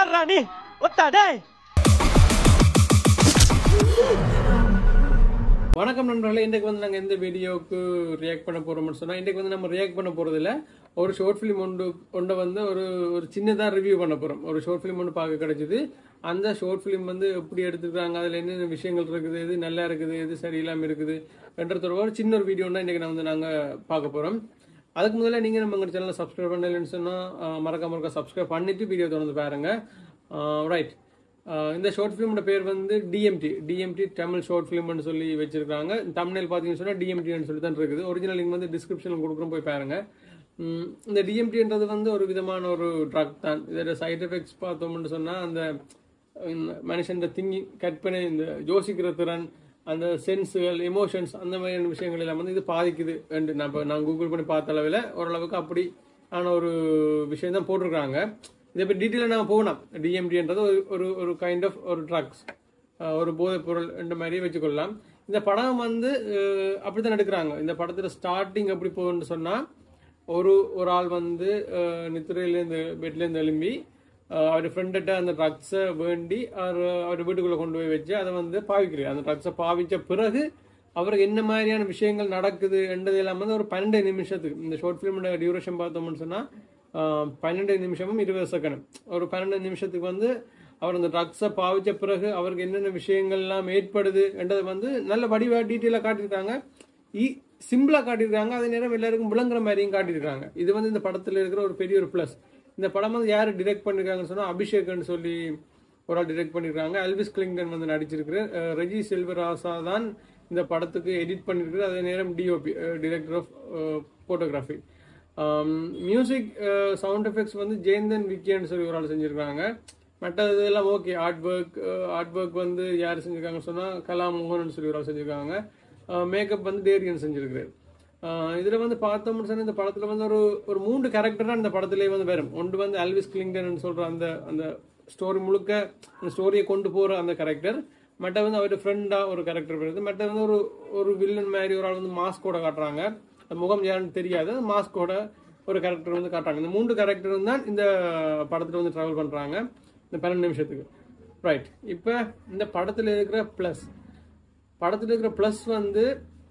யாரா நீ ஒத்தா டேய் வணக்கம் நண்பர்களே இன்றைக்கு வந்து நாங்கள் எந்த வீடியோவுக்கு ரியாக்ட் பண்ண போகிறோம்னு சொன்னால் இன்றைக்கு வந்து நம்ம ரியாக்ட் பண்ண போகிறதில்ல ஒரு ஷார்ட் ஃபிலிம் ஒன்று ஒன்றை வந்து ஒரு ஒரு சின்னதாக ரிவ்யூ பண்ண போகிறோம் ஒரு ஷார்ட் ஃபிலிம் ஒன்று பார்க்க கிடைச்சிது அந்த ஷார்ட் ஃபிலிம் வந்து எப்படி எடுத்துருக்காங்க அதில் என்னென்ன விஷயங்கள் இருக்குது எது நல்லா இருக்குது எது சரியில்லாமல் இருக்குது என்றது ஒரு சின்ன ஒரு வீடியோ தான் இன்றைக்கி நான் வந்து நாங்கள் பார்க்க போகிறோம் அதுக்கு முதல்ல நீங்கள் நம்ம எங்கள் சேனலை சப்ஸ்கிரைப் பண்ணலன்னு சொன்னால் மறக்காம மறக்க சப்ஸ்கிரைப் பண்ணிவிட்டு வீடியோ தொடர்ந்து பாருங்க ரைட் இந்த ஷார்ட் ஃபிலிமோட பேர் வந்து டிஎம்டி டிஎம்டி தமிழ் ஷார்ட் ஃபிலிம்னு சொல்லி வச்சிருக்காங்க தமிழில் பார்த்தீங்கன்னு சொன்னால் டிஎம்டின்னு சொல்லி தான் இருக்குது ஒரிஜினல் லிங்க் வந்து டிஸ்கிரிப்ஷனில் கொடுக்குறோம் போய் பாருங்க உம், இந்த டிஎம்டின்றது வந்து ஒரு விதமான ஒரு ட்ரக் தான் இதோட சைட் எஃபெக்ட்ஸ் பார்த்தோம்னு சொன்னால் அந்த மனுஷன் திங்கிங் கற்பனை இந்த யோசிக்கிற திறன் அந்த சென்ஸுகள் எமோஷன்ஸ் அந்த மாதிரியான விஷயங்கள் எல்லாம் வந்து இது பாதிக்குது என்று நான் இப்போ நான் கூகுள் பண்ணி பார்த்த அளவில் ஓரளவுக்கு அப்படி ஆன ஒரு விஷயம் தான் போட்டிருக்காங்க இதை பற்றி டீட்டெயிலாக நான் போகணும் டிஎம்டின்றது ஒரு ஒரு ஒரு கைண்ட் ஆஃப் ஒரு ட்ரக்ஸ் ஒரு போதைப் பொருள் என்ற மாதிரி வச்சுக்கொள்ளலாம் இந்த படம் வந்து அஹ், அப்படித்தான் எடுக்கிறாங்க இந்த படத்தில் ஸ்டார்டிங் எப்படி போகுதுன்னு சொன்னால் ஒரு ஒரு ஆள் வந்து அஹ், நித்திரையிலேருந்து பெட்லேருந்து எழும்பி அஹ், அவர் ஃப்ரெண்ட்ட அந்த ட்ரக்ஸை வேண்டி அவர் அவர் வீட்டுக்குள்ளே கொண்டு போய் வச்சு அதை வந்து பாவிக்கிறார் அந்த ட்ரக்ஸை பாவிச்ச பிறகு அவருக்கு என்ன மாதிரியான விஷயங்கள் நடக்குது என்றது எல்லாம் வந்து ஒரு பன்னெண்டு நிமிஷத்துக்கு இந்த ஷார்ட் ஃபிலிமோட டியூரேஷன் பார்த்தோம்னு சொன்னால் பன்னெண்டு நிமிஷமும் இருபது செகண்ட் ஒரு பன்னெண்டு நிமிஷத்துக்கு வந்து அவர் அந்த ட்ரக்ஸை பாவிச்ச பிறகு அவருக்கு என்னென்ன விஷயங்கள்லாம் ஏற்படுது என்றதை வந்து நல்ல வடிவாக டீட்டெயிலாக காட்டியிருக்காங்க ஈ சிம்பிளாக காட்டியிருக்காங்க அதே நேரம் எல்லாருக்கும் விளங்குற மாதிரியும் காட்டியிருக்காங்க இது வந்து இந்த படத்தில் இருக்கிற ஒரு பெரிய ஒரு ப்ளஸ் இந்த படம் வந்து யார் டிரெக்ட் பண்ணியிருக்காங்கன்னு சொன்னால் அபிஷேக்னு சொல்லி ஒரு ஆள் டிரெக்ட் பண்ணியிருக்காங்க அல்விஸ் கிளிங்டன் வந்து நடிச்சிருக்கிறார் அஹ் ரெஜி செல்வராசா தான் இந்த படத்துக்கு எடிட் பண்ணியிருக்கிறார் அதே நேரம் DOP director of photography music sound effects வந்து ஜெயந்தன் விக்கியன்னு சொல்லி ஒரு ஆள் செஞ்சுருக்காங்க மற்றது இதெல்லாம் okay art work art work வந்து யார் செஞ்சுருக்காங்கன்னு சொன்னால் கலா மோகன் சொல்லி ஒரு ஆள் செஞ்சுருக்காங்க மேக்கப் வந்து டேரியன் செஞ்சிருக்கிறார் ஆஹ் இதுல வந்து பார்த்தோம்னு சொன்னா இந்த படத்துல வந்து ஒரு ஒரு மூன்று கேரக்டர் இந்த படத்திலே வந்து வரும் ஒன்று வந்து அல்விஸ் கிளிங்டன் சொல்ற அந்த அந்த ஸ்டோரி முழுக்க அந்த ஸ்டோரியை கொண்டு போற அந்த கேரக்டர் மற்ற வந்து அவருடைய ஃப்ரெண்டா ஒரு கேரக்டர் வருது மற்ற வந்து ஒரு ஒரு வில்லன் மாதிரி ஒரு ஆள் வந்து மாஸ்கோட காட்டுறாங்க அந்த முகம் யாருன்னு தெரியாது மாஸ்கோட ஒரு கேரக்டர் வந்து காட்டுறாங்க இந்த மூன்று கேரக்டர் தான் இந்த படத்துல வந்து டிராவல் பண்றாங்க இந்த பன்னெண்டு நிமிஷத்துக்கு ரைட் இப்போ இந்த படத்துல இருக்கிற ப்ளஸ் படத்துல இருக்கிற ப்ளஸ் வந்து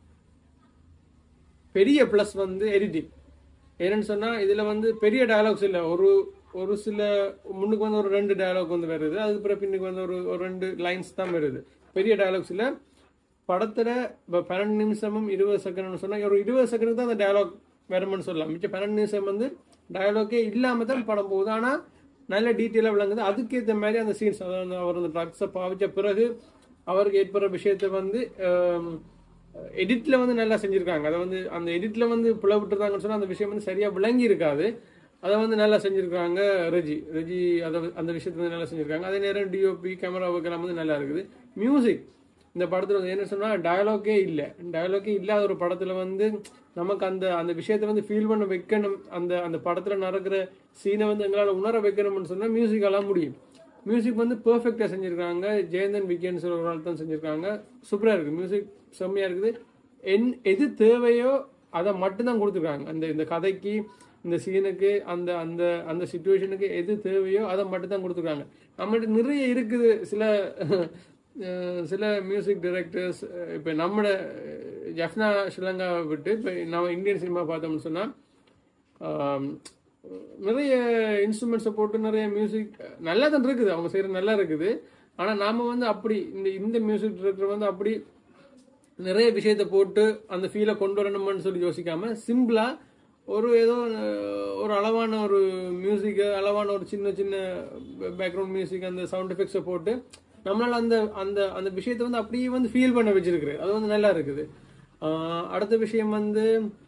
பெரிய ப்ளஸ் வந்து எடிட்டிங் ஏன்னு சொன்னா இதுல வந்து பெரிய டயலாக்ஸ் இல்ல ஒரு ஒரு சில முன்னுக்கு வந்து ஒரு ரெண்டு டயலாக் வந்து வருது அதுக்கு பிறகு பின்னுக்கு வந்து ஒரு ஒரு ரெண்டு லைன்ஸ் தான் வருது பெரிய டயலாக்ஸ் இல்ல படத்துல இப்ப பன்னெண்டு நிமிஷமும் இருபது செகண்ட்னு சொன்னா ஒரு இருபது செகண்ட் தான் அந்த டயலாக் வரும்னு சொல்லலாம் மிச்சம் பன்னெண்டு நிமிஷம் வந்து டயலாக்கே இல்லாம தான் படம் போகுது ஆனா நல்ல டீட்டெயிலாக விளங்குது அதுக்கேற்ற மாதிரி அந்த சீன்ஸ் அதாவது அவர் அந்த ட்ரக்ஸை பாவிச்ச பிறகு அவருக்கு ஏற்படுற விஷயத்தை வந்து எடிட்ல வந்து நல்லா செஞ்சிருக்காங்க அதை வந்து அந்த எடிட்ல வந்து புலவிட்டுருந்தாங்கன்னு சொன்னா அந்த விஷயம் வந்து சரியா விளங்கி இருக்காது அதை வந்து நல்லா செஞ்சிருக்காங்க ரெஜி ரெஜி அதை அந்த விஷயத்தை வந்து நல்லா செஞ்சிருக்காங்க அதே நேரம் டிஓபி கேமரா ஒர்க் எல்லாம் வந்து நல்லா இருக்குது மியூசிக் இந்த படத்துல வந்து என்ன சொன்னா டயலாக்கே இல்லை டயலாக்கே இல்லாத ஒரு படத்துல வந்து நமக்கு அந்த அந்த விஷயத்தை வந்து ஃபீல் பண்ண வைக்கணும் அந்த அந்த படத்துல நடக்கிற சீனை வந்து எங்களால் உணர வைக்கணும்னு சொன்னா மியூசிக்கெல்லாம் முடியும் மியூசிக் வந்து பெர்ஃபெக்டாக செஞ்சுருக்காங்க ஜெயந்தன் விக்கேன்னு சொல்ற ஒரு ஆள் தான் செஞ்சுருக்காங்க சூப்பராக இருக்குது மியூசிக் செம்மையாக இருக்குது என் எது தேவையோ அதை மட்டும்தான் கொடுத்துருக்காங்க அந்த இந்த கதைக்கு இந்த சீனுக்கு அந்த அந்த அந்த சுச்சுவேஷனுக்கு எது தேவையோ அதை மட்டும்தான் கொடுத்துருக்காங்க நம்மள்ட்ட நிறைய இருக்குது சில அஹ், சில மியூசிக் டைரக்டர்ஸ் இப்போ நம்மளோட ஜஃப்னா ஸ்ரீலங்காவை விட்டு இப்போ நம்ம இந்தியன் சினிமா பார்த்தோம்னு சொன்னால் ஆம், நிறைய இன்ஸ்ட்ருமெண்ட்ஸை போட்டு நிறைய மியூசிக் நல்லா தான் இருக்குது அவங்க செய்கிற நல்லா இருக்குது ஆனால் நாம வந்து அப்படி இந்த இந்த மியூசிக் டைரக்டர் வந்து அப்படி நிறைய விஷயத்தை போட்டு அந்த ஃபீலை கொண்டு வரணும்னு சொல்லி யோசிக்காம சிம்பிளா ஒரு ஏதோ அஹ், ஒரு அளவான ஒரு மியூசிக்கு அளவான ஒரு சின்ன சின்ன பேக்ரவுண்ட் மியூசிக் அந்த சவுண்ட் எஃபெக்ட்ஸை போட்டு நம்மளால அந்த அந்த அந்த விஷயத்தை வந்து அப்படியே வந்து ஃபீல் பண்ண வச்சிருக்கு அது வந்து நல்லா இருக்குது ஆஹ், அடுத்த விஷயம் வந்து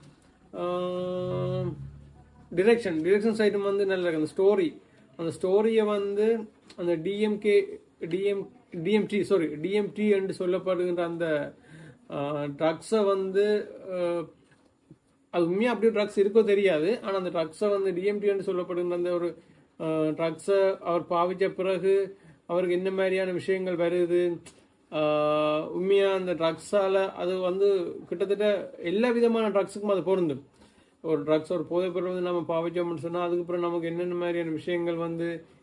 டிரெக்ஷன் டிரெக்ஷன் சைடும் வந்து நல்லா இருக்கு அந்த ஸ்டோரி அந்த ஸ்டோரியை வந்து அந்த DMK DM TMT sorry TMT என்று சொல்லப்படுகின்ற அந்த ட்ரக்ஸை வந்து ஆஹ், அது உண்மையாக அப்படியே ட்ரக்ஸ் இருக்கோ தெரியாது ஆனால் அந்த ட்ரக்ஸை வந்து டிஎம்டின்னு சொல்லப்படுகிற அந்த ஒரு ட்ரக்ஸை அவர் பாவிச்ச பிறகு அவருக்கு என்ன மாதிரியான விஷயங்கள் வருது ஆஹ் உண்மையா அந்த ட்ரக்ஸால அது வந்து கிட்டத்தட்ட எல்லா விதமான ட்ரக்ஸுக்கும் அது பொருந்தும் ஒரு ட்ரக்ஸ் ஒரு போதைப் பொருள் வந்து நம்ம பாவிச்சோம்னு சொன்னா அதுக்கப்புறம் நமக்கு என்னென்ன மாதிரியான விஷயங்கள் வந்து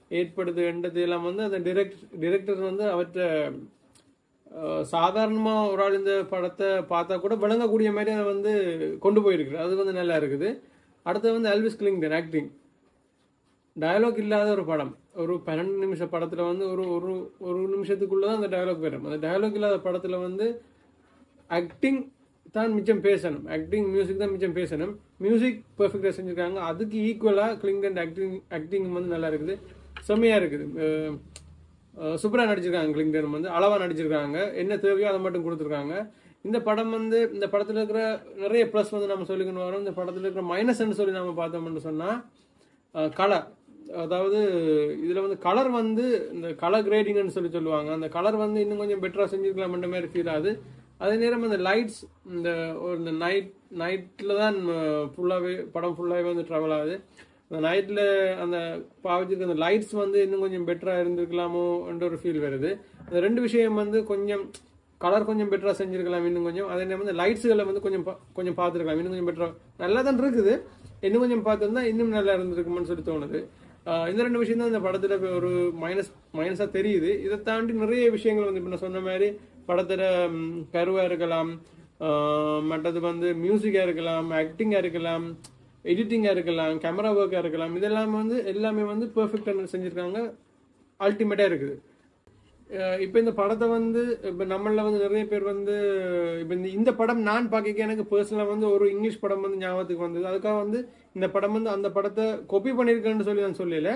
ஏற்படுது என்றது எல்லாம் வந்து அந்த டிரெக்ட் டிரெக்டர் வந்து அவற்றை அஹ், சாதாரணமா ஒரு ஆள் இந்த படத்தை பார்த்தா கூட விளங்கக்கூடிய மாதிரி அதை வந்து கொண்டு போயிருக்கு அது வந்து நல்லா இருக்குது அடுத்து வந்து எல்விஸ் கிளிங்டன் ஆக்டிங் டயலாக் இல்லாத ஒரு படம் ஒரு பன்னெண்டு நிமிஷ படத்துல வந்து ஒரு ஒரு ஒரு நிமிஷத்துக்குள்ள தான் அந்த டயலாக் வரும் அந்த டயலாக் இல்லாத படத்துல வந்து ஆக்டிங் தான் மிச்சம் பேசணும் ஆக்டிங் மியூசிக் தான் மிச்சம் பேசணும் மியூசிக் பெர்ஃபெக்டாக செஞ்சுருக்காங்க அதுக்கு ஈக்குவலாக கிளிங்டன் ஆக்டிங் ஆக்டிங் வந்து நல்லா இருக்குது செம்மையா இருக்குது அஹ் அஹ் சூப்பரா நடிச்சிருக்காங்க கிளிங்டன் வந்து அளவா நடிச்சிருக்காங்க என்ன தேவையோ அதை மட்டும் கொடுத்துருக்காங்க இந்த படம் வந்து இந்த படத்துல இருக்கிற நிறைய ப்ளஸ் வந்து நம்ம சொல்லிக்கணும் வரோம் இந்த படத்துல இருக்கிற மைனஸ்ன்னு சொல்லி நம்ம பார்த்தோம்னு சொன்னா கலர் அதாவது இதுல வந்து கலர் வந்து இந்த கலர் கிரேடிங்னு சொல்லி சொல்லுவாங்க அந்த கலர் வந்து இன்னும் கொஞ்சம் பெட்டரா செஞ்சிருக்கலாம்ன்ற மாதிரி ஃபீல் ஆகுது அதே நேரம் அந்த லைட்ஸ் இந்த ஒரு இந்த நைட் நைட்ல தான் ஃபுல்லாவே படம் ஃபுல்லாவே வந்து ட்ராவல் ஆகுது அந்த நைட்ல அந்த பாவிச்சிருக்க அந்த லைட்ஸ் வந்து இன்னும் கொஞ்சம் பெட்டரா இருந்திருக்கலாமோ என்ற ஒரு ஃபீல் வருது அந்த ரெண்டு விஷயம் வந்து கொஞ்சம் கலர் கொஞ்சம் பெட்டரா செஞ்சிருக்கலாம் இன்னும் கொஞ்சம் அதே நேரம் வந்து லைட்ஸுகளை வந்து கொஞ்சம் பா- கொஞ்சம் பார்த்துருக்கலாம் இன்னும் கொஞ்சம் பெட்டரா நல்லா தான் இருக்குது இன்னும் கொஞ்சம் பார்த்துருந்தா இன்னும் நல்லா இருந்திருக்குமான்னு சொல்லி தோணுது ஆஹ் இந்த ரெண்டு விஷயம் தான் இந்த படத்துல இப்ப ஒரு மைனஸ் மைனஸா தெரியுது இதை தாண்டி நிறைய விஷயங்கள் வந்து இப்ப நான் சொன்ன மாதிரி படத்துல ம், கருவா இருக்கலாம் ஆஹ் மற்றது வந்து மியூசிக்கா இருக்கலாம் ஆக்டிங்கா இருக்கலாம் எடிட்டிங்கா இருக்கலாம் கேமரா ஒர்க்கா இருக்கலாம் இதெல்லாம் வந்து எல்லாமே வந்து பெர்ஃபெக்டா செஞ்சிருக்காங்க அல்டிமேட்டா இருக்குது அஹ் இப்ப இந்த படத்தை வந்து இப்ப நம்மள வந்து நிறைய பேர் வந்து இப்ப இந்த இந்த படம் நான் பார்க்க எனக்கு பர்சனலா வந்து ஒரு இங்கிலீஷ் படம் வந்து ஞாபகத்துக்கு வந்தது அதுக்காக வந்து இந்த படம் வந்து அந்த படத்தை காப்பி பண்ணியிருக்கேன்னு சொல்லி நான் சொல்லல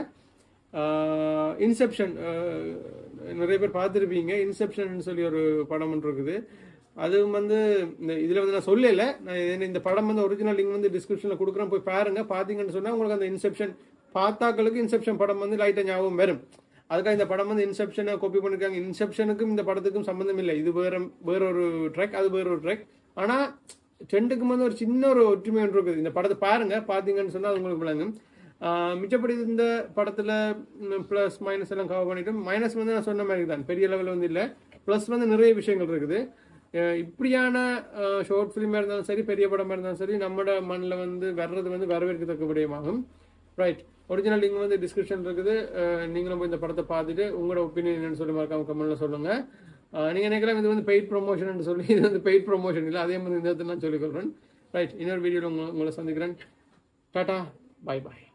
இன்செப்ஷன் நிறைய பேர் பார்த்துருப்பீங்க இன்செப்ஷன் சொல்லி ஒரு படம் ஒன்று இருக்குது அது வந்து இந்த இதுல வந்து நான் சொல்லல நான் இது- இந்த படம் வந்து ஒரிஜினல் லிங்க் வந்து டிஸ்கிரிப்ஷன்ல கொடுக்குறேன் போய் பாருங்க பாத்தீங்கன்னு சொன்னா உங்களுக்கு அந்த இன்செப்ஷன் பார்த்தாக்களுக்கு இன்செப்ஷன் படம் வந்து லைட்டா ஞாபகம் வரும் அதுக்காக இந்த படம் வந்து இன்செப்ஷனை காப்பி பண்ணிருக்காங்க இன்செப்ஷனுக்கும் இந்த படத்துக்கும் சம்பந்தம் இல்லை இது வேற வேற ஒரு ட்ராக் அது வேற ஒரு ட்ராக் ஆனா ட்ரெண்டுக்கும் வந்து ஒரு சின்ன ஒரு ஒற்றுமை ஒன்று இருக்குது இந்த படத்தை பாருங்க பாத்தீங்கன்னு சொன்னா அது உங்களுக்கு விளங்கும் ஆஹ் மிச்சப்படி இந்த படத்துல பிளஸ் மைனஸ் எல்லாம் கவர் பண்ணிட்டு மைனஸ் வந்து நான் சொன்ன மாதிரி தான் பெரிய லெவலில் வந்து இல்லை ப்ளஸ் வந்து நிறைய விஷயங்கள் இருக்குது அஹ் இப்படியான ஷார்ட் ஃபிலிமாக இருந்தாலும் சரி பெரிய படமாக இருந்தாலும் சரி நம்மளோட மண்ணில் வந்து வர்றது வந்து வரவேற்கத்தக்க விடயமாகும் ரைட் ஒரிஜினல் லிங்க் வந்து டிஸ்கிரிப்ஷன் இருக்குது அஹ் நீங்களும் போய் இந்த படத்தை பார்த்துட்டு உங்களோட ஒப்பீனியன் என்னன்னு சொல்லி மறக்காம கமெண்ட்ல சொல்லுங்க அஹ் நீங்க நினைக்கலாம் இது வந்து பெய்ட் ப்ரொமோஷன் சொல்லி இது வந்து பெய்ட் ப்ரொமோஷன் இல்லை அதே மாதிரி இந்த இடத்துல நான் சொல்லிக்கொள்றேன் ரைட் இன்னொரு வீடியோவில் உங்களை உங்களை சந்திக்கிறேன் டாடா பை பாய்